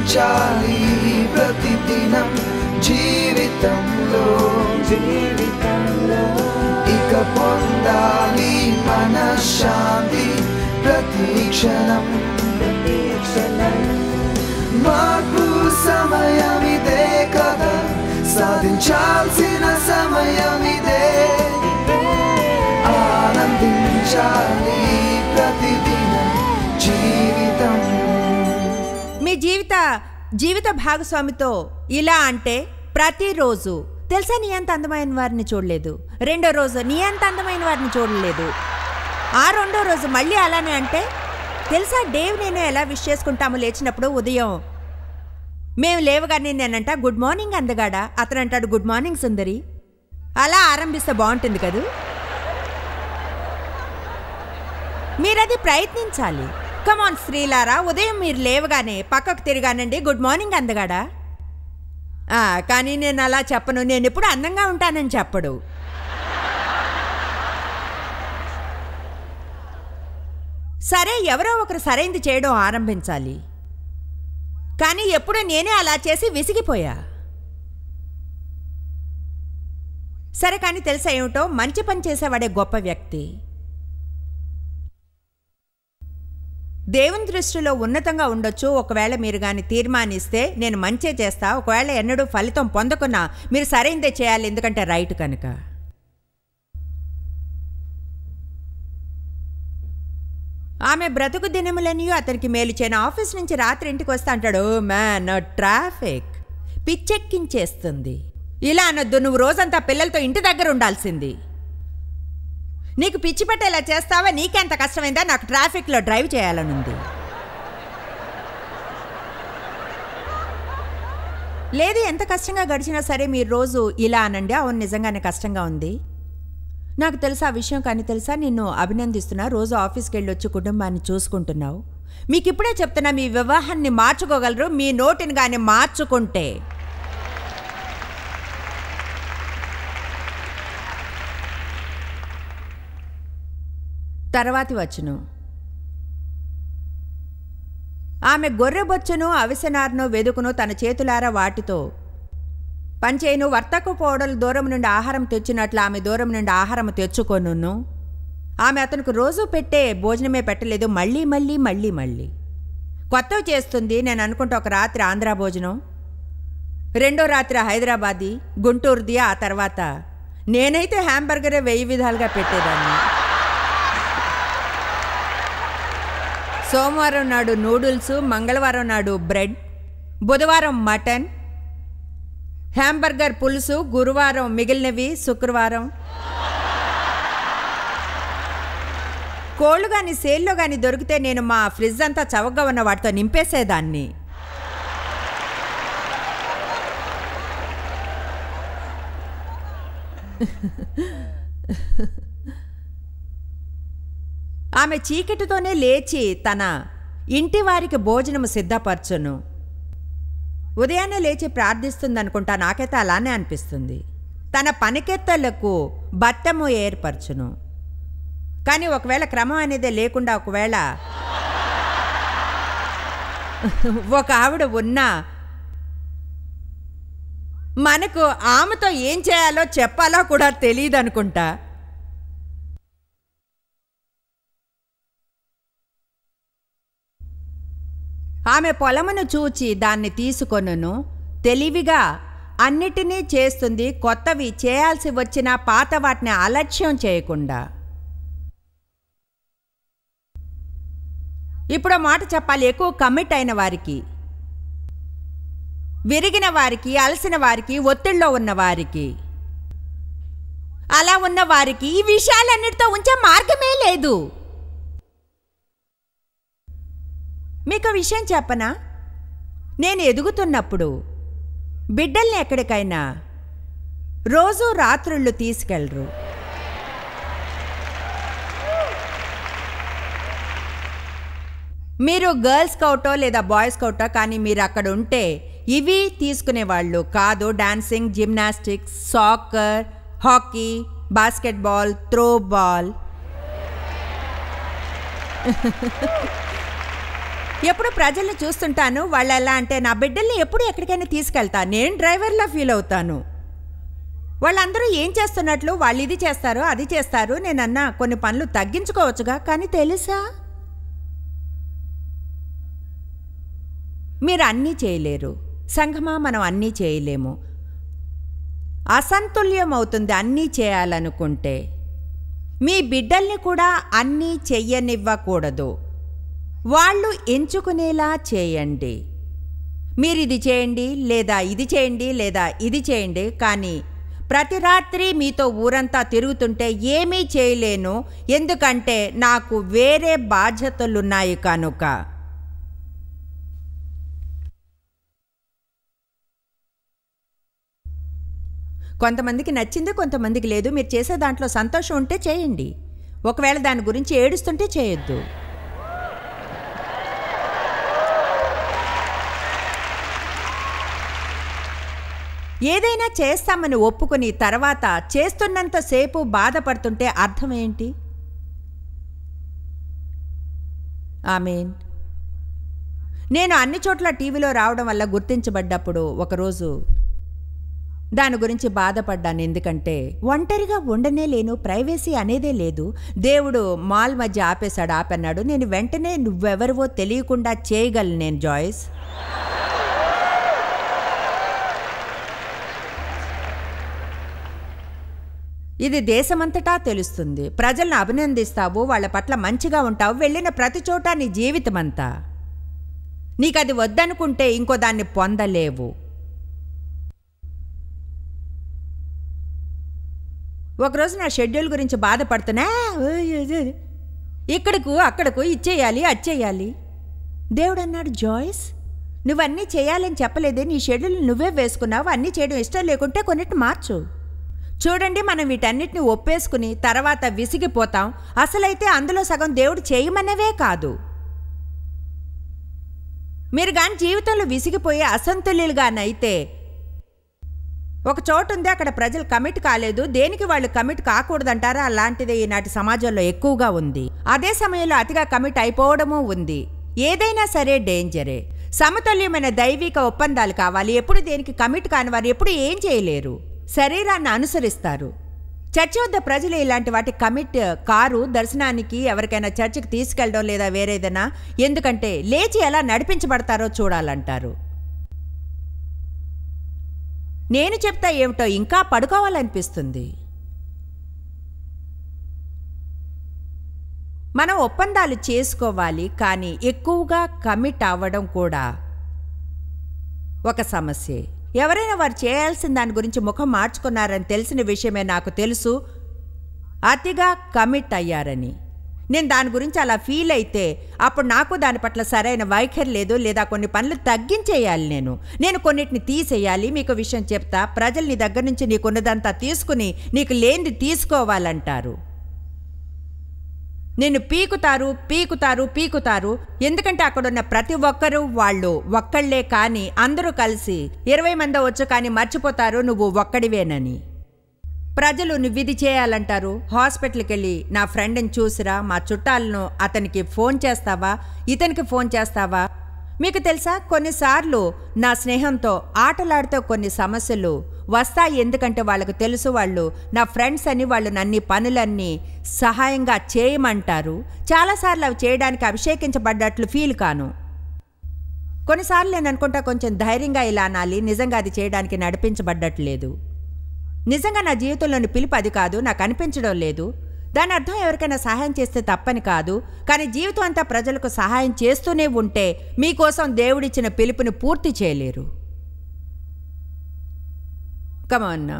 ఆనందించాలి ప్రతిదినం జీవితంలో జీవితంలో ఇక పొందాలి మనశ్శాంతి ప్రతి క్షణం ప్రతి క్షణం మార్పు సమయం ఇదే కదా సాధించాల్సిన సమయం ఇదే ఆనందించాలి ప్రతిదినం జీవితం మీ జీవిత జీవిత భాగస్వామితో ఇలా అంటే ప్రతిరోజు తెలుసా నీ అంత అందమైన వారిని చూడలేదు రెండో రోజు నీ అంత అందమైన వారిని చూడలేదు ఆ రెండో రోజు మళ్ళీ అలానే అంటే తెలుసా డేవ్ నేను ఎలా విష్ చేసుకుంటామో లేచినప్పుడు ఉదయం మేము లేవగానే నేనంట గుడ్ మార్నింగ్ అందగాడా అతను అంటాడు గుడ్ మార్నింగ్ సుందరి అలా ఆరంభిస్తే బాగుంటుంది కదూ మీరది ప్రయత్నించాలి కమాన్ స్త్రీలారా ఉదయం మీరు లేవగానే పక్కకు తిరగానండి గుడ్ మార్నింగ్ అందగాడా ఆ, కానీ నేను అలా చెప్పను నేను ఎప్పుడు అందంగా ఉంటానని చెప్పడు సరే ఎవరో ఒకరు సరైంది చేయడం ఆరంభించాలి కానీ ఎప్పుడు నేనే అలా చేసి విసిగిపోయా సరే కానీ తెలుసా ఏమిటో మంచి పని చేసేవాడే గొప్ప వ్యక్తి దేవుని దృష్టిలో ఉన్నతంగా ఉండొచ్చు ఒకవేళ మీరు కానీ తీర్మానిస్తే నేను మంచే చేస్తా ఒకవేళ ఎన్నడూ ఫలితం పొందకున్నా మీరు సరైందే చేయాలి ఎందుకంటే రైట్ కనుక ఆమె బ్రతుకు దినములనియు అతనికి మేలు చేయను ఆఫీస్ నుంచి రాత్రి ఇంటికి వస్తా అంటాడు "ఓ మ్యాన్ ట్రాఫిక్ పిచ్చెక్కించేస్తుంది ఇలా అనొద్దు నువ్వు రోజంతా పిల్లలతో ఇంటి దగ్గర ఉండాల్సింది నీకు పిచ్చి పట్టేలా చేస్తావా నీకెంత కష్టమైందా నాకు ట్రాఫిక్లో డ్రైవ్ చేయాలనుంది లేదు ఎంత కష్టంగా గడిచినా సరే మీరు రోజు ఇలా అనండి అవును నిజంగానే కష్టంగా ఉంది నాకు తెలుసా ఆ విషయం కానీ తెలుసా నిన్ను అభినందిస్తున్నా రోజు ఆఫీస్కి వెళ్ళి వచ్చి కుటుంబాన్ని చూసుకుంటున్నావు మీకు ఇప్పుడే చెప్తున్నా మీ వివాహాన్ని మార్చుకోగలరు మీ నోటిని కానీ మార్చుకుంటే తర్వాతి వచ్చును ఆమె గొర్రెబొచ్చును అవిసెనారును వెదుకును తన చేతులారా వాటితో పంచేను వర్తకు పోవడలు దూరం నుండి ఆహారం తెచ్చినట్లు ఆమె దూరం నుండి ఆహారం తెచ్చుకొనును ఆమె అతనికి రోజు పెట్టే భోజనమే పెట్టలేదు మళ్ళీ మళ్ళీ మళ్ళీ మళ్ళీ కొత్తవి చేస్తుంది నేను అనుకుంటా ఒక రాత్రి ఆంధ్ర భోజనం రెండో రాత్రి హైదరాబాదీ గుంటూరుది ఆ తర్వాత నేనైతే హ్యాంబర్గరే వెయ్యి విధాలుగా పెట్టేదాన్ని సోమవారం నాడు నూడిల్స్ మంగళవారం నాడు బ్రెడ్ బుధవారం మటన్ హ్యాంబర్గర్ పులుసు గురువారం మిగిలినవి శుక్రవారం కోళ్ళు కానీ సేల్లో కానీ దొరికితే నేను మా ఫ్రిడ్జ్ అంతా చవకగా ఉన్న వాటితో నింపేసేదాన్ని ఆమె చీకటితోనే లేచి తన ఇంటి వారికి భోజనము సిద్ధపరచును ఉదయాన్నే లేచి ప్రార్థిస్తుంది అనుకుంటా నాకైతే అలానే అనిపిస్తుంది తన పనికెత్తలకు బత్తము ఏర్పరచును కానీ ఒకవేళ క్రమం అనేది లేకుండా ఒకవేళ ఒక ఆవిడ ఉన్నా మనకు ఆమెతో ఏం చేయాలో చెప్పాలో కూడా తెలియదు అనుకుంటా ఆమె పొలమును చూచి దాన్ని తీసుకొనును తెలివిగా అన్నిటినీ చేస్తుంది కొత్తవి చేయాల్సి వచ్చిన పాత వాటిని అలక్ష్యం చేయకుండా ఇప్పుడు మాట చెప్పాలి ఎక్కువ కమిట్ అయిన వారికి విరిగిన వారికి అలసిన వారికి ఒత్తిడిలో ఉన్న వారికి అలా ఉన్న వారికి ఈ విషయాలన్నిటితో ఉంచే మార్గమే లేదు మీకు ఒక విషయం చెప్పనా నేను ఎదుగుతున్నప్పుడు బిడ్డల్ని ఎక్కడికైనా రోజు రాత్రుళ్ళు తీసుకెళ్ళరు మీరు గర్ల్స్ స్కౌటో లేదా బాయ్స్ స్కౌటో కానీ మీరు అక్కడ ఉంటే ఇవి తీసుకునేవాళ్ళు కాదు dancing gymnastics soccer hockey basketball throw ball ఎప్పుడు ప్రజల్ని చూస్తుంటాను వాళ్ళు ఎలా అంటే నా బిడ్డల్ని ఎప్పుడు ఎక్కడికైనా తీసుకెళ్తా నేను డ్రైవర్లా ఫీల్ అవుతాను వాళ్ళందరూ ఏం చేస్తున్నట్లు వాళ్ళు ఇది చేస్తారు అది చేస్తారు నేను అన్నా కొన్ని పనులు తగ్గించుకోవచ్చుగా కానీ తెలుసా మీరు అన్నీ చేయలేరు సంఘమా మనం అన్నీ చేయలేము అసంతుల్యం అవుతుంది అన్నీ చేయాలనుకుంటే మీ బిడ్డల్ని కూడా అన్నీ చెయ్యనివ్వకూడదు వాళ్ళు ఎంచుకునేలా చేయండి మీరు ఇది చేయండి లేదా ఇది చేయండి లేదా ఇది చేయండి కానీ ప్రతి రాత్రి మీతో ఊరంతా తిరుగుతుంటే ఏమీ చేయలేను ఎందుకంటే నాకు వేరే బాధ్యతలున్నాయి కనుక కొంతమందికి నచ్చింది కొంతమందికి లేదు మీరు చేసే దాంట్లో సంతోషం ఉంటే చేయండి ఒకవేళ దాని గురించి ఏడుస్తుంటే చేయొద్దు ఏదైనా చేస్తామని ఒప్పుకుని తర్వాత చేస్తున్నంతసేపు బాధపడుతుంటే అర్థం ఏంటి ఆమెన్ నేను అన్ని చోట్ల టీవీలో రావడం వల్ల గుర్తించబడ్డప్పుడు ఒకరోజు దాని గురించి బాధపడ్డాను ఎందుకంటే ఒంటరిగా ఉండనే లేను ప్రైవసీ అనేదే లేదు దేవుడు మాల్ మధ్య ఆపేశాడు ఆపన్నాడు నేను వెంటనే నువ్వెవరివో తెలియకుండా చేయగలను నేను జాయిస్ ఇది దేశమంతటా తెలుస్తుంది ప్రజలను అభినందిస్తావు వాళ్ళ పట్ల మంచిగా ఉంటావు వెళ్ళిన ప్రతి చోట నీ జీవితమంతా నీకది వద్దనుకుంటే ఇంకో దాన్ని పొందలేవు ఒకరోజు నా షెడ్యూల్ గురించి బాధపడుతున్నా ఇక్కడకు అక్కడకు ఇచ్చేయాలి అచ్చేయాలి దేవుడు అన్నాడు జాయిస్ నువ్వన్నీ చేయాలని చెప్పలేదే నీ షెడ్యూల్ నువ్వే వేసుకున్నావు అన్నీ చేయడం ఇష్టం లేకుంటే కొన్నిటి మార్చు చూడండి మనం వీటన్నిటిని ఒప్పేసుకుని తర్వాత విసిగిపోతాం అసలైతే అందులో సగం దేవుడు చేయమన్నవే కాదు మీరు కానీ జీవితంలో విసిగిపోయి అసంతుల్యులుగానైతే ఒక చోటు ఉంది అక్కడ ప్రజలు కమిట్ కాలేదు దేనికి వాళ్ళు కమిట్ కాకూడదంటారా అలాంటిది ఈనాటి సమాజంలో ఎక్కువగా ఉంది అదే సమయంలో అతిగా కమిట్ అయిపోవడము ఉంది ఏదైనా సరే డేంజరే సమతుల్యమైన దైవిక ఒప్పందాలు కావాలి ఎప్పుడు దేనికి కమిట్ కాని వారు ఎప్పుడు ఏం చేయలేరు శరీరాన్ని అనుసరిస్తారు చర్చి వద్ద ప్రజలు ఇలాంటి వాటి కమిట్ కారు దర్శనానికి ఎవరికైనా చర్చికి తీసుకెళ్ళడం లేదా వేరేదైనా ఎందుకంటే లేచి ఎలా నడిపించబడతారో చూడాలంటారు నేను చెప్తా ఏమిటో ఇంకా పడుకోవాలనిపిస్తుంది మనం ఒప్పందాలు చేసుకోవాలి కానీ ఎక్కువగా కమిట్ అవ్వడం కూడా ఒక సమస్యే ఎవరైనా వారు చేయాల్సిన దాని గురించి ముఖం మార్చుకున్నారని తెలిసిన విషయమే నాకు తెలుసు అతిగా కమిట్ అయ్యారని నేను దాని గురించి అలా ఫీల్ అయితే అప్పుడు నాకు దాని పట్ల సరైన వైఖరి లేదు లేదా కొన్ని పనులు తగ్గించేయాలి నేను నేను కొన్నిటిని తీసేయాలి మీకు విషయం చెప్తా ప్రజలు నీ దగ్గర నుంచి నీకున్నదంతా తీసుకుని నీకు లేనిది తీసుకోవాలంటారు నిన్ను పీకుతారు పీకుతారు పీకుతారు ఎందుకంటే అక్కడున్న ప్రతి ఒక్కరూ వాళ్ళు ఒక్కళ్లే కానీ అందరూ కలిసి ఇరవై మంది వచ్చు కానీ మర్చిపోతారు నువ్వు ఒక్కడివేనని ప్రజలు నువ్వు ఇది చేయాలంటారు హాస్పిటల్కి వెళ్ళి నా ఫ్రెండ్ని చూసిరా మా చుట్టాలను అతనికి ఫోన్ చేస్తావా ఇతనికి ఫోన్ చేస్తావా మీకు తెలుసా కొన్నిసార్లు నా స్నేహంతో ఆటలాడితే కొన్ని సమస్యలు వస్తాయి ఎందుకంటే వాళ్ళకు తెలుసు వాళ్ళు నా ఫ్రెండ్స్ అని వాళ్ళు నన్ని పనులన్నీ సహాయంగా చేయమంటారు చాలాసార్లు అవి చేయడానికి అభిషేకించబడ్డట్లు ఫీల్ కాను కొన్నిసార్లు నేను అనుకుంటా కొంచెం ధైర్యంగా ఇలా అనాలి నిజంగా అది చేయడానికి నడిపించబడ్డట్లేదు నిజంగా నా జీవితంలోని పిలుపు అది కాదు నాకు అనిపించడం లేదు దాని అర్థం ఎవరికైనా సహాయం చేస్తే తప్పని కాదు కానీ జీవితం అంతా ప్రజలకు సహాయం చేస్తూనే ఉంటే మీకోసం దేవుడిచ్చిన పిలుపుని పూర్తి చేయలేరు కమన్నా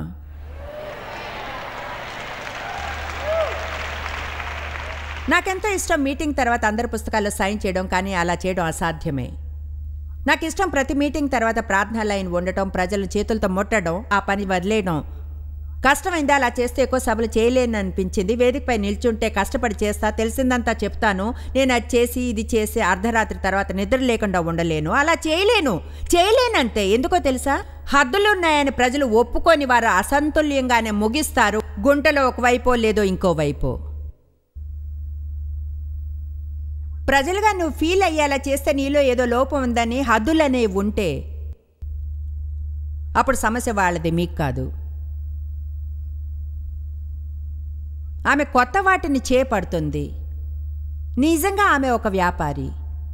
నాకెంతో ఇష్టం మీటింగ్ తర్వాత అందరి పుస్తకాల్లో సైన్ చేయడం కానీ అలా చేయడం అసాధ్యమే నాకు ఇష్టం ప్రతి మీటింగ్ తర్వాత ప్రార్థన లైన్ ఉండటం ప్రజల చేతులతో ముట్టడం ఆ పని వదిలేయడం కష్టమైంది అలా చేస్తే ఎక్కువ సభలు చేయలేని అనిపించింది వేదికపై నిల్చుంటే కష్టపడి చేస్తా తెలిసిందంతా చెప్తాను నేను అది చేసి ఇది చేసి అర్ధరాత్రి తర్వాత నిద్ర లేకుండా ఉండలేను అలా చేయలేను చేయలేనంతే ఎందుకో తెలుసా హద్దులున్నాయని ప్రజలు ఒప్పుకొని వారు అసంతుల్యంగానే ముగిస్తారు గుంటలో ఒకవైపో లేదో ఇంకో వైపు ప్రజలుగా నువ్వు ఫీల్ అయ్యేలా చేస్తే నీలో ఏదో లోపం ఉందని హద్దులనేవి ఉంటే అప్పుడు సమస్య వాళ్ళది మీకు కాదు ఆమె కొత్త వాటిని చేపడుతుంది నిజంగా ఆమె ఒక వ్యాపారి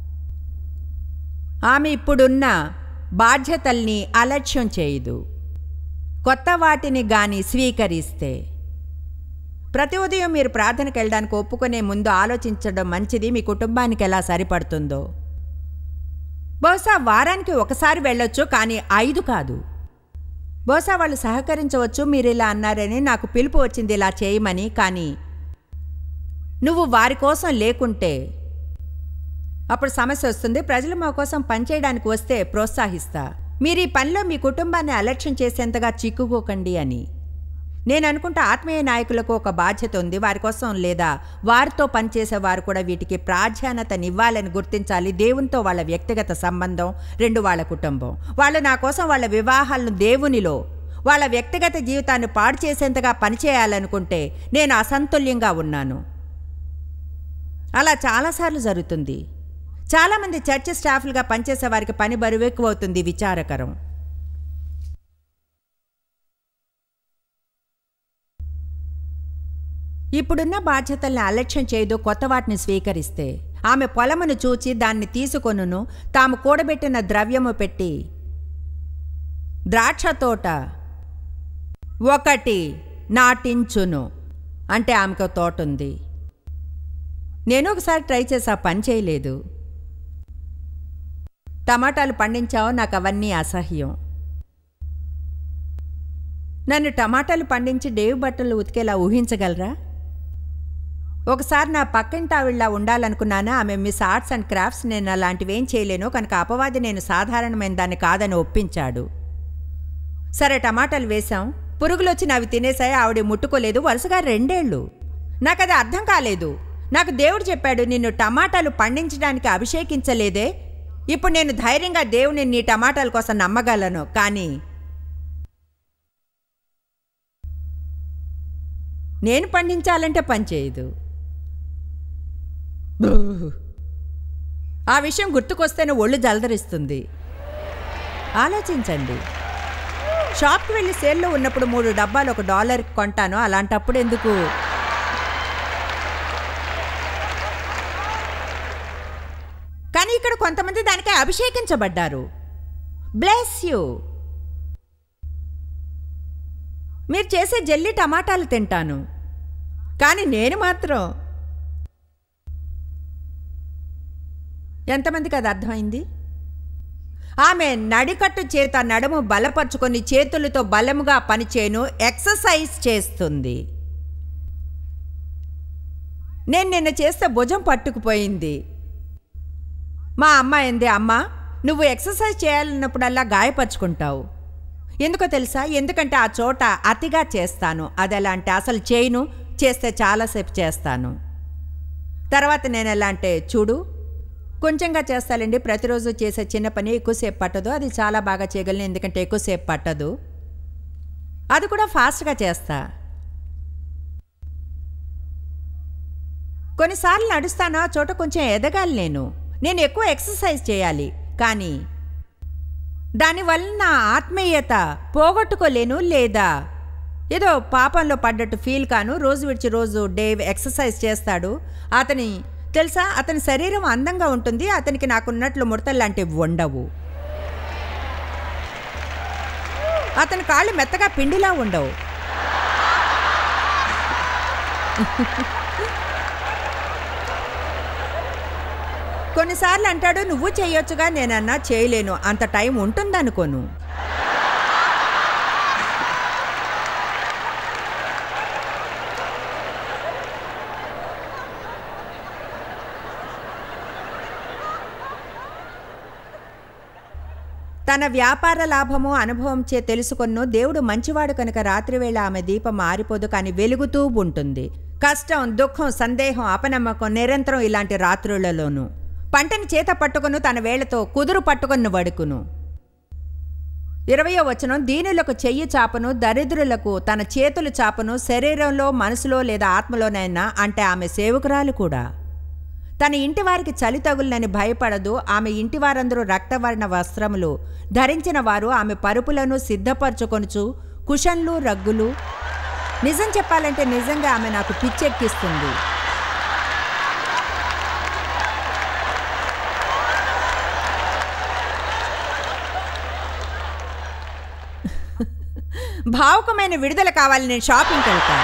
ఆమె ఇప్పుడున్న బాధ్యతల్ని అలక్ష్యం చేయదు కొత్త వాటిని గాని స్వీకరిస్తే ప్రతి ఉదయం మీరు ప్రార్థనకు వెళ్ళడానికి ఒప్పుకునే ముందు ఆలోచించడం మంచిది మీ కుటుంబానికి ఎలా సరిపడుతుందో బహుశా వారానికి ఒకసారి వెళ్ళొచ్చు కానీ ఐదు కాదు బహుశా వాళ్ళు సహకరించవచ్చు మీరు ఇలా అన్నారని నాకు పిలుపు వచ్చింది ఇలా చేయమని కానీ నువ్వు వారి కోసం లేకుంటే అప్పుడు సమస్య వస్తుంది ప్రజలు మా కోసం పనిచేయడానికి వస్తే ప్రోత్సహిస్తా మీరు ఈ పనిలో మీ కుటుంబాన్ని అలక్ష్యం చేసేంతగా చిక్కుకోకండి అని నేను అనుకుంటా ఆత్మీయ నాయకులకు ఒక బాధ్యత ఉంది వారి కోసం లేదా వారితో పనిచేసే వారు కూడా వీటికి ప్రాధాన్యతనివ్వాలని గుర్తించాలి దేవునితో వాళ్ళ వ్యక్తిగత సంబంధం రెండు వాళ్ళ కుటుంబం వాళ్ళు నా కోసం వాళ్ళ వివాహాలను దేవునిలో వాళ్ళ వ్యక్తిగత జీవితాన్ని పాడు చేసేంతగా పనిచేయాలనుకుంటే నేను అసంతుల్యంగా ఉన్నాను అలా చాలాసార్లు జరుగుతుంది చాలామంది చర్చ్ స్టాఫ్లుగా పనిచేసే వారికి పని బరువు ఎక్కువ అవుతుంది విచారకరం ఇప్పుడున్న బాధ్యతల్ని అలక్ష్యం చేయదు కొత్త వాటిని స్వీకరిస్తే ఆమె పొలమును చూచి దాన్ని తీసుకొనును తాము కూడబెట్టిన ద్రవ్యము పెట్టి ద్రాక్ష తోట ఒకటి నాటించును అంటే ఆమెకు తోట ఉంది నేను ఒకసారి ట్రై చేసా పని చేయలేదు టమాటాలు పండించావో నాకు అవన్నీ అసహ్యం నన్ను టమాటాలు పండించి డేవి బట్టలు ఉతికేలా ఊహించగలరా ఒకసారి నా పక్కింటి ఆవిళ్ళ ఉండాలనుకున్నాను ఆమె మిస్ ఆర్ట్స్ అండ్ క్రాఫ్ట్స్ నేను అలాంటివేం చేయలేను కనుక అపవాది నేను సాధారణమైన దాన్ని కాదని ఒప్పించాడు సరే టమాటాలు వేశాం పురుగులు వచ్చి అవి తినేసాయి ఆవిడ ముట్టుకోలేదు వరుసగా రెండేళ్ళు నాకు అది అర్థం కాలేదు నాకు దేవుడు చెప్పాడు నిన్ను టమాటాలు పండించడానికి అభిషేకించలేదే ఇప్పుడు నేను ధైర్యంగా దేవుని నీ టమాటాల కోసం నమ్మగలను కానీ నేను పండించాలంటే పని చేయదు ఆ విషయం గుర్తుకొస్తేనే ఒళ్ళు జలదరిస్తుంది ఆలోచించండి షాప్కి వెళ్ళి సేల్లో ఉన్నప్పుడు మూడు డబ్బాలు ఒక డాలర్కి కొంటాను అలాంటప్పుడు ఎందుకు కానీ ఇక్కడ కొంతమంది దానికి అభిషేకించబడ్డారు బ్లెస్ యూ మీరు చేసే జల్లి టమాటాలు తింటాను కానీ నేను మాత్రం ఎంతమందికి అది అర్థమైంది ఆమె నడికట్టు చేత నడుము బలపరుచుకొని చేతులతో బలముగా పనిచేయను ఎక్సర్సైజ్ చేస్తుంది నేను నిన్న చేస్తే భుజం పట్టుకుపోయింది మా అమ్మ ఏంది అమ్మ నువ్వు ఎక్సర్సైజ్ చేయాలన్నప్పుడల్లా గాయపరుచుకుంటావు ఎందుకో తెలుసా ఎందుకంటే ఆ చోట అతిగా చేస్తాను అది ఎలా అంటే అసలు చేయను చేస్తే చాలాసేపు చేస్తాను తర్వాత నేను ఎలా అంటే చూడు కొంచెంగా చేస్తానండి ప్రతిరోజు చేసే చిన్న పని ఎక్కువసేపు పట్టదు అది చాలా బాగా చేయగలను ఎందుకంటే ఎక్కువసేపు పట్టదు అది కూడా ఫాస్ట్గా చేస్తా కొన్నిసార్లు నడుస్తాను ఆ చోట కొంచెం ఎదగాలి నేను నేను ఎక్కువ ఎక్సర్సైజ్ చేయాలి కానీ దానివల్ల నా ఆత్మీయత పోగొట్టుకోలేను లేదా ఏదో పాపంలో పడ్డట్టు ఫీల్ కాను రోజు విడిచి రోజు డే ఎక్సర్సైజ్ చేస్తాడు అతని తెలుసా అతని శరీరం అందంగా ఉంటుంది అతనికి నాకున్నట్లు ముడతలు లాంటివి ఉండవు అతని కాళ్ళు మెత్తగా పిండిలా ఉండవు కొన్నిసార్లు అంటాడు నువ్వు చేయొచ్చుగా నేనన్నా చేయలేను అంత టైం ఉంటుందనుకోను తన వ్యాపార లాభము అనుభవం చే తెలుసుకొన్ను దేవుడు మంచివాడు కనుక రాత్రివేళ ఆమె దీపం ఆరిపోదు కానీ వెలుగుతూ ఉంటుంది కష్టం దుఃఖం సందేహం అపనమ్మకం నిరంతరం ఇలాంటి రాత్రులలోనూ పంటని చేత పట్టుకును తన వేళ్లతో కుదురు పట్టుకుని వడుకును ఇరవయో వచనం దీనులకు చెయ్యి చాపను దరిద్రులకు తన చేతులు చాపను శరీరంలో మనసులో లేదా ఆత్మలోనైనా అంటే ఆమె సేవకురాలు కూడా తన ఇంటి వారికి చలి తగులనని భయపడదు ఆమె ఇంటి వారందరూ రక్తవర్ణ వస్త్రములు ధరించిన వారు ఆమె పరుపులను సిద్ధపరచుకొనుచు కుషన్లు రగ్గులు నిజం చెప్పాలంటే నిజంగా ఆమె నాకు పిచ్చెక్కిస్తుంది భావుకమైన విడుదల కావాలి నేను షాపింగ్కి వెళ్తాను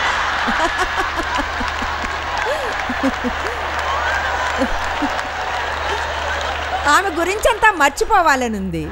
ఆమె గురించి అంతా మర్చిపోవాలనుంది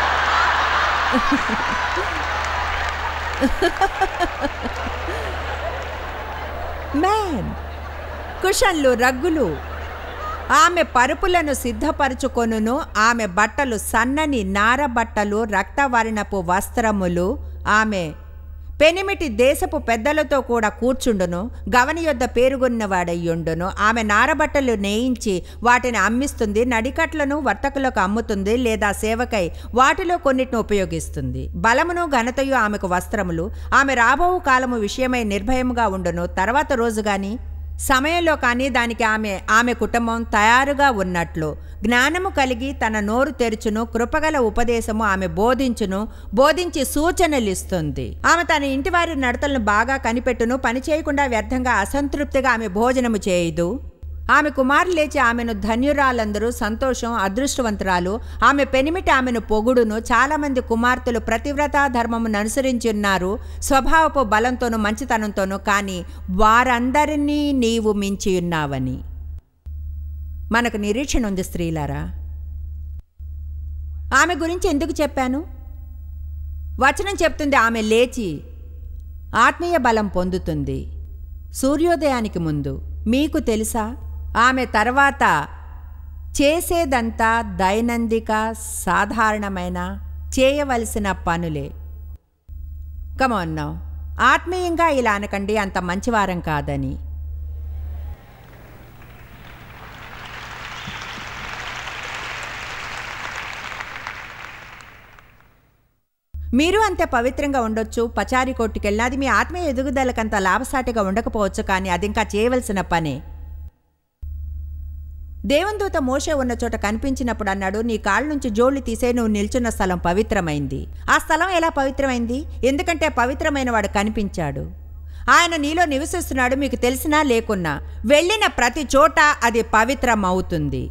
మ్యాన్ కుషన్లు రగ్గులు ఆమె పరుపులను సిద్ధపరచుకొనును ఆమె బట్టలు సన్నని నార బట్టలు రక్తవర్ణపు వస్త్రములు ఆమె పెనిమిటి దేశపు పెద్దలతో కూడా కూర్చుండును గవని యొద్ద పేరుగొన్నవాడయ్యుండును ఆమె నారబట్టలు నేయించి వాటిని అమ్మిస్తుంది నడికట్లను వర్తకులకు అమ్ముతుంది లేదా సేవకై వాటిలో కొన్నిటిని ఉపయోగిస్తుంది బలమును ఘనతయు ఆమెకు వస్త్రములు ఆమె రాబో కాలము విషయమై నిర్భయముగా ఉండును తర్వాత రోజు గాని సమయంలో కానీ దానికి ఆమె ఆమె కుటుంబం తయారుగా ఉన్నట్లు జ్ఞానము కలిగి తన నోరు తెరుచును కృపగల ఉపదేశము ఆమె బోధించును బోధించి సూచనలు ఇస్తుంది ఆమె తన ఇంటి వారి నడతలను బాగా కనిపెట్టును పని చేయకుండా వ్యర్థంగా అసంతృప్తిగా ఆమె భోజనము చేయదు ఆమె కుమారు లేచి ఆమెను ధన్యురాలందరూ సంతోషం అదృష్టవంతురాలు ఆమె పెనిమిటి ఆమెను పొగుడును చాలామంది కుమార్తెలు ప్రతివ్రతా ధర్మమును అనుసరించి ఉన్నారు స్వభావపు బలంతోనూ మంచితనంతోనూ కానీ వారందరినీ నీవు మించి ఉన్నావని మనకు నిరీక్షణ ఉంది స్త్రీలారా ఆమె గురించి ఎందుకు చెప్పాను వచనం చెప్తుంది ఆమె లేచి ఆత్మీయ బలం పొందుతుంది సూర్యోదయానికి ముందు మీకు తెలుసా ఆమె తర్వాత చేసేదంతా దైనందిక సాధారణమైన చేయవలసిన పనులే కమన్నాం ఆత్మీయంగా ఇలా అనకండి అంత మంచివారం కాదని మీరు అంతే పవిత్రంగా ఉండొచ్చు పచారి కొట్టుకెళ్ళినా అది మీ ఆత్మీయ ఎదుగుదలకంత లాభసాటిగా ఉండకపోవచ్చు కానీ అది ఇంకా చేయవలసిన పనే దేవుని దూత మోషే ఉన్న చోట కనిపించినప్పుడు అన్నాడు నీ కాళ్ళ నుంచి జోళ్లు తీసే నువ్వు నిల్చున్న స్థలం పవిత్రమైంది ఆ స్థలం ఎలా పవిత్రమైంది ఎందుకంటే పవిత్రమైన వాడు కనిపించాడు ఆయన నీలో నివసిస్తున్నాడు మీకు తెలిసినా లేకున్నా వెళ్ళిన ప్రతి చోట అది పవిత్రమవుతుంది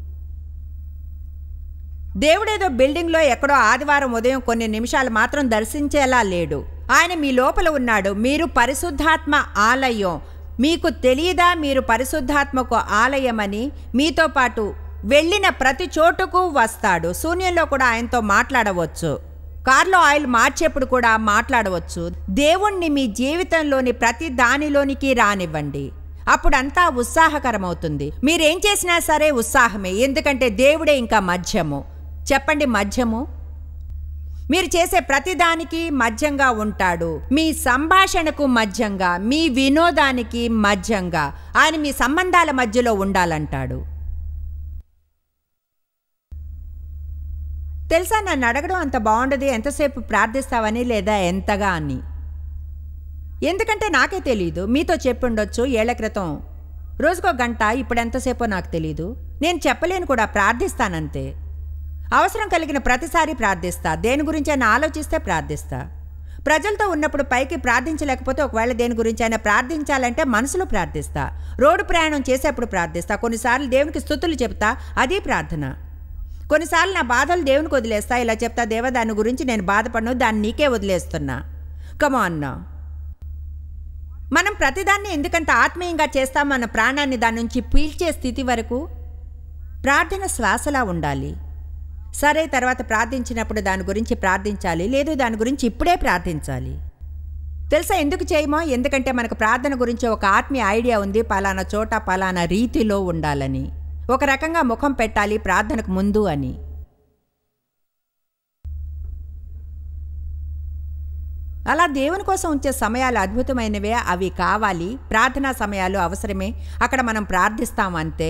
దేవుడేదో బిల్డింగ్లో ఎక్కడో ఆదివారం ఉదయం కొన్ని నిమిషాలు మాత్రం దర్శించేలా లేడు ఆయన మీ లోపల ఉన్నాడు మీరు పరిశుద్ధాత్మ ఆలయం మీకు తెలియదా మీరు పరిశుద్ధాత్మకు ఆలయమని మీతో పాటు వెళ్ళిన ప్రతి చోటుకు వస్తాడు శూన్యంలో కూడా ఆయనతో మాట్లాడవచ్చు కార్లో ఆయిల్ మార్చేప్పుడు కూడా మాట్లాడవచ్చు దేవుణ్ణి మీ జీవితంలోని ప్రతి దానిలోనికి రానివ్వండి అప్పుడంతా ఉత్సాహకరమవుతుంది మీరేం చేసినా సరే ఉత్సాహమే ఎందుకంటే దేవుడే ఇంకా మధ్యము చెప్పండి మధ్యము మీరు చేసే ప్రతిదానికి మధ్యంగా ఉంటాడు మీ సంభాషణకు మధ్యంగా మీ వినోదానికి మధ్యంగా ఆయన మీ సంబంధాల మధ్యలో ఉండాలంటాడు తెలుసా నన్ను అడగడం అంత బాగుండదు ఎంతసేపు ప్రార్థిస్తావని లేదా ఎంతగా అని ఎందుకంటే నాకే తెలియదు మీతో చెప్పుండొచ్చు ఏళ్ల క్రితం రోజుకో గంట ఇప్పుడు ఎంతసేపో నాకు తెలియదు నేను చెప్పలేను కూడా ప్రార్థిస్తానంతే అవసరం కలిగిన ప్రతిసారి ప్రార్థిస్తా దేని గురించి అయినా ఆలోచిస్తే ప్రార్థిస్తా ప్రజలతో ఉన్నప్పుడు పైకి ప్రార్థించలేకపోతే ఒకవేళ దేని గురించి అయినా ప్రార్థించాలంటే మనసులో ప్రార్థిస్తా రోడ్డు ప్రయాణం చేసేప్పుడు ప్రార్థిస్తా కొన్నిసార్లు దేవునికి స్థుతులు చెప్తా అది ప్రార్థన కొన్నిసార్లు నా బాధలు దేవునికి వదిలేస్తా ఇలా చెప్తా దేవ దాని గురించి నేను బాధపడను దాన్ని నీకే వదిలేస్తున్నా కమో అన్నా మనం ప్రతిదాన్ని ఎందుకంత ఆత్మీయంగా చేస్తాం మన ప్రాణాన్ని దాని నుంచి పీల్చే స్థితి వరకు ప్రార్థన శ్వాసలా ఉండాలి సరే తర్వాత ప్రార్థించినప్పుడు దాని గురించి ప్రార్థించాలి లేదు దాని గురించి ఇప్పుడే ప్రార్థించాలి తెలుసా ఎందుకు చేయమో ఎందుకంటే మనకు ప్రార్థన గురించి ఒక ఆత్మీయ ఐడియా ఉంది పలానా చోట పలానా రీతిలో ఉండాలని ఒక రకంగా ముఖం పెట్టాలి ప్రార్థనకు ముందు అని అలా దేవుని కోసం ఉంచే సమయాలు అద్భుతమైనవే అవి కావాలి ప్రార్థనా సమయాలు అవసరమే అక్కడ మనం ప్రార్థిస్తాం అంతే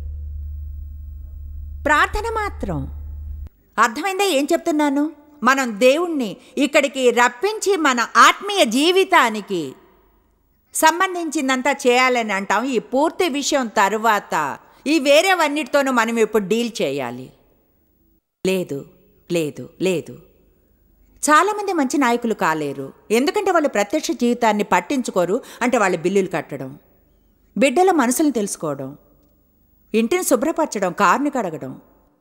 ప్రార్థన మాత్రం అర్థమైందా ఏం చెప్తున్నాను మనం దేవుణ్ణి ఇక్కడికి రప్పించి మన ఆత్మీయ జీవితానికి సంబంధించిందంతా చేయాలని అంటాం ఈ పూర్తి విషయం తరువాత ఈ వేరేవన్నిటితోనూ మనం ఇప్పుడు డీల్ చేయాలి లేదు లేదు లేదు చాలామంది మంచి నాయకులు కాలేరు ఎందుకంటే వాళ్ళు ప్రత్యక్ష జీవితాన్ని పట్టించుకోరు అంటే వాళ్ళ బిల్లులు కట్టడం బిడ్డల మనసులను తెలుసుకోవడం ఇంటిని శుభ్రపరచడం కారుని కడగడం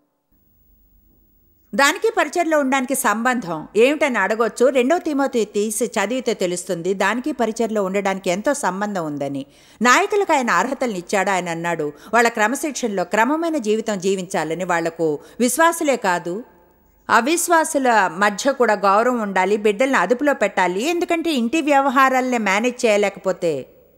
దానికి పరిచయలో ఉండడానికి సంబంధం ఏమిటని అడగొచ్చు రెండో తిమోతి తీసి చదివితే తెలుస్తుంది దానికి పరిచయలో ఉండడానికి ఎంతో సంబంధం ఉందని నాయకులకు ఆయన అర్హతలను ఇచ్చాడు ఆయన అన్నాడు వాళ్ళ క్రమశిక్షణలో క్రమమైన జీవితం జీవించాలని వాళ్లకు విశ్వాసులే కాదు అవిశ్వాసుల మధ్య కూడా గౌరవం ఉండాలి బిడ్డల్ని అదుపులో పెట్టాలి ఎందుకంటే ఇంటి వ్యవహారాలనే మేనేజ్ చేయలేకపోతే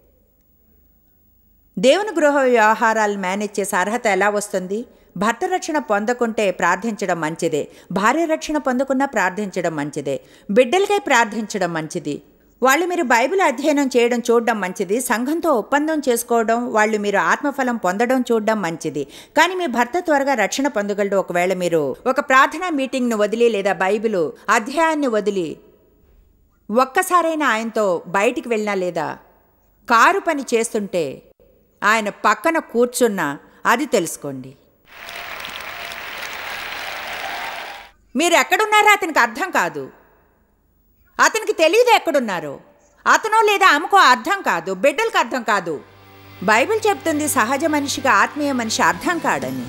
దేవుని గృహ వ్యవహారాలు మేనేజ్ చేసే అర్హత ఎలా వస్తుంది భర్త రక్షణ పొందకుంటే ప్రార్థించడం మంచిదే భార్య రక్షణ పొందకున్నా ప్రార్థించడం మంచిదే బిడ్డలకై ప్రార్థించడం మంచిది వాళ్ళు మీరు బైబిల్ అధ్యయనం చేయడం చూడడం మంచిది సంఘంతో ఒప్పందం చేసుకోవడం వాళ్ళు మీరు ఆత్మఫలం పొందడం చూడడం మంచిది కానీ మీ భర్త త్వరగా రక్షణ పొందగలడు ఒకవేళ మీరు ఒక ప్రార్థనా మీటింగ్ను వదిలి లేదా బైబిల్ అధ్యాయాన్ని వదిలి ఒక్కసారైనా ఆయనతో బయటికి వెళ్ళినా లేదా కారు పని చేస్తుంటే ఆయన పక్కన కూర్చున్నా అది తెలుసుకోండి మీరు ఎక్కడున్నారో అతనికి అర్థం కాదు అతనికి తెలియదు ఎక్కడున్నారో అతనో లేదా ఆమెకో అర్థం కాదు బిడ్డలకు అర్థం కాదు బైబిల్ చెప్తుంది సహజ మనిషికి ఆత్మీయ మనిషి అర్థం కాడని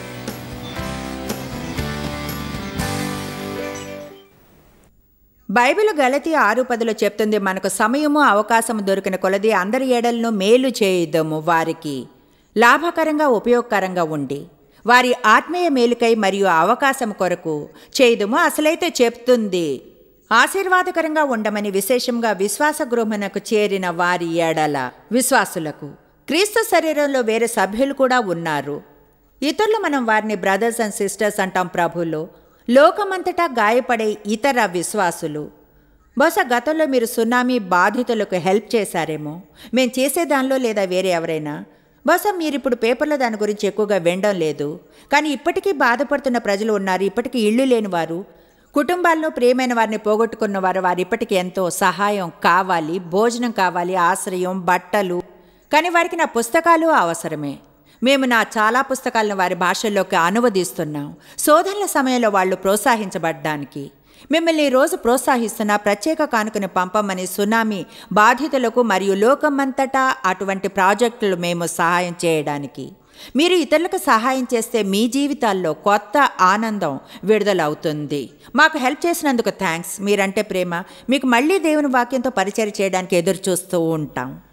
బైబిల్ గలతి ఆరు పదిలో చెప్తుంది మనకు సమయము అవకాశము దొరికిన కొలది అందరి ఏడలను మేలు చేయుదము వారికి లాభకరంగా ఉపయోగకరంగా ఉండి వారి ఆత్మీయ మేలుకై మరియు అవకాశం కొరకు చేయుదము అసలైతే చెప్తుంది ఆశీర్వాదకరంగా ఉండమని విశేషంగా విశ్వాస గృహమునకు చేరిన వారి ఏడల విశ్వాసులకు క్రీస్తు శరీరంలో వేరే సభ్యులు కూడా ఉన్నారు ఇతరులు మనం వారిని బ్రదర్స్ అండ్ సిస్టర్స్ అంటాం ప్రభులో లోకమంతటా గాయపడే ఇతర విశ్వాసులు బహుశా గతంలో మీరు సునామీ బాధితులకు హెల్ప్ చేశారేమో మేం చేసే దానిలో లేదా వేరే ఎవరైనా బహుశా మీరు ఇప్పుడు పేపర్లో దాని గురించి ఎక్కువగా వినడం లేదు కానీ ఇప్పటికీ బాధపడుతున్న ప్రజలు ఉన్నారు ఇప్పటికీ ఇళ్ళు లేని వారు కుటుంబాల్లో ప్రియమైన వారిని పోగొట్టుకున్న వారు వారు ఇప్పటికీ ఎంతో సహాయం కావాలి భోజనం కావాలి ఆశ్రయం బట్టలు కానీ వారికి నా పుస్తకాలు అవసరమే మేము నా చాలా పుస్తకాలను వారి భాషల్లోకి అనువదిస్తున్నాం శోధనల సమయంలో వాళ్ళు ప్రోత్సహించబడ్డానికి మిమ్మల్ని ఈ రోజు ప్రోత్సహిస్తున్న ప్రత్యేక కానుకను పంపమని సునామీ బాధితులకు మరియు లోకమంతటా అటువంటి ప్రాజెక్టులు మేము సహాయం చేయడానికి మీరు ఇతరులకు సహాయం చేస్తే మీ జీవితాల్లో కొత్త ఆనందం విడుదలవుతుంది మాకు హెల్ప్ చేసినందుకు థ్యాంక్స్ మీరంటే ప్రేమ మీకు మళ్ళీ దేవుని వాక్యంతో పరిచయం చేయడానికి ఎదురు చూస్తూ ఉంటాం